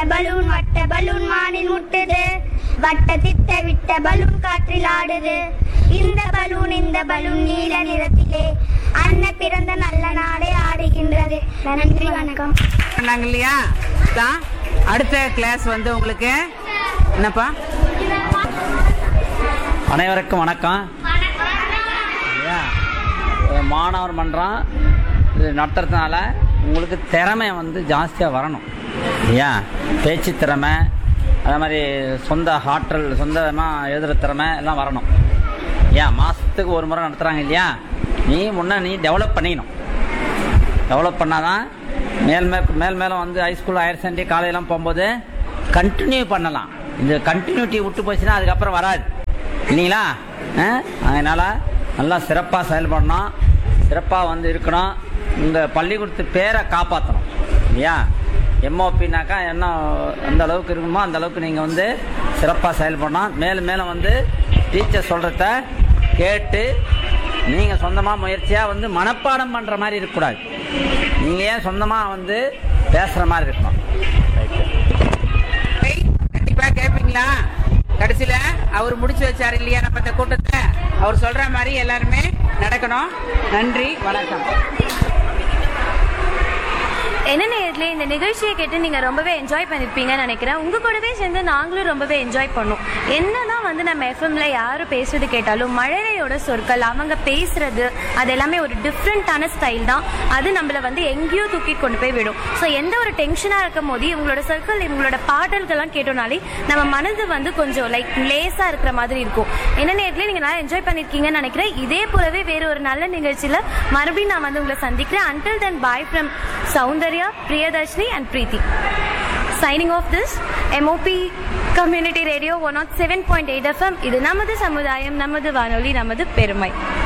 balloon வட்ட balloon வானில் முட்டுது வட்ட திட்ட விட்ட பலூன் காற்றில் ஆடுது இந்த பலூன் இந்த பலூன் நீல நிறத்திலே அண்ணன் பிறந்த நல்ல நாளே ஆடுகின்றது நன்றி வணக்கம் பண்ணாங்க இல்லையா தான் அடுத்த கிளாஸ் வந்து உங்களுக்கு என்னப்பா அனைவருக்கும் வணக்கம் ஐயா, ஒரு மாணவர் மன்றம் இது நடத்துறதுனால உங்களுக்கு திறமை வந்து ஜாஸ்தியாக வரணும் ஐயா பேச்சு திறமை அதே மாதிரி சொந்த ஆற்றல் சொந்தமாக எழுதுகிற திறமை எல்லாம் வரணும் ஏன் மாதத்துக்கு ஒரு முறை நடத்துகிறாங்க இல்லையா நீ முன்னே நீ டெவலப் பண்ணிக்கணும் டெவலப் பண்ணாதான் மேல் மே மேல் மேலே வந்து ஹைஸ்கூல் ஹையர் செகண்டரி காலேஜெலாம் போகும்போது கண்டினியூ பண்ணலாம் இந்த கண்டினியூட்டி விட்டு போச்சுன்னா அதுக்கப்புறம் வராது இல்லைங்களா அதனால் நல்லா சிறப்பாக செயல்படணும் சிறப்பாக வந்து இருக்கணும் உங்கள் பள்ளிக்கூடத்து பேரை காப்பாற்றணும் இல்லையா எம்ஓபினாக்கா என்ன எந்த அளவுக்கு இருக்குமோ அந்த அளவுக்கு நீங்கள் வந்து சிறப்பாக செயல்படணும் மேலும் மேலும் வந்து டீச்சர் சொல்கிறத கேட்டு நீங்கள் சொந்தமாக முயற்சியாக வந்து மனப்பாடம் பண்ணுற மாதிரி இருக்கக்கூடாது நீங்கள் ஏன் சொந்தமாக வந்து பேசுகிற மாதிரி இருக்கணும் கண்டிப்பா கேட்பீங்களா கடைசியில அவர் முடிச்சு வச்சாரு இல்லையா நம்ம இந்த கூட்டத்தை அவர் சொல்ற மாதிரி எல்லாருமே நடக்கணும் நன்றி வணக்கம் என்ன நேரத்துல இந்த நிகழ்ச்சியை கேட்டு நீங்க ரொம்பவே என்ஜாய் பண்ணிருப்பீங்கன்னு நினைக்கிறேன் உங்க கூடவே சேர்ந்து நாங்களும் ரொம்பவே என்ஜாய் பண்ணோம் என்னதான் வந்து நம்ம எஃப்எம்ல யாரு பேசுறது கேட்டாலும் மழலையோட சொற்கள் அவங்க பேசுறது அது எல்லாமே ஒரு டிஃப்ரெண்டான ஸ்டைல் தான் அது நம்மள வந்து எங்கேயோ தூக்கி கொண்டு போய் விடும் ஸோ எந்த ஒரு டென்ஷனா இருக்கும் போது இவங்களோட சொற்கள் இவங்களோட பாடல்கள்லாம் கேட்டோம்னாலே நம்ம மனது வந்து கொஞ்சம் லைக் லேசா இருக்கிற மாதிரி இருக்கும் என்ன நேரத்துல நீங்க நல்லா என்ஜாய் பண்ணிருக்கீங்கன்னு நினைக்கிறேன் இதே போலவே வேற ஒரு நல்ல நிகழ்ச்சியில மறுபடியும் நான் வந்து உங்களை சந்திக்கிறேன் until then bye from Soundarya Priyadarshini and Preethi signing off this MOP community radio one nought seven point eight FM இது நமது சமுதாயம் நமது வானொலி நமது பெருமை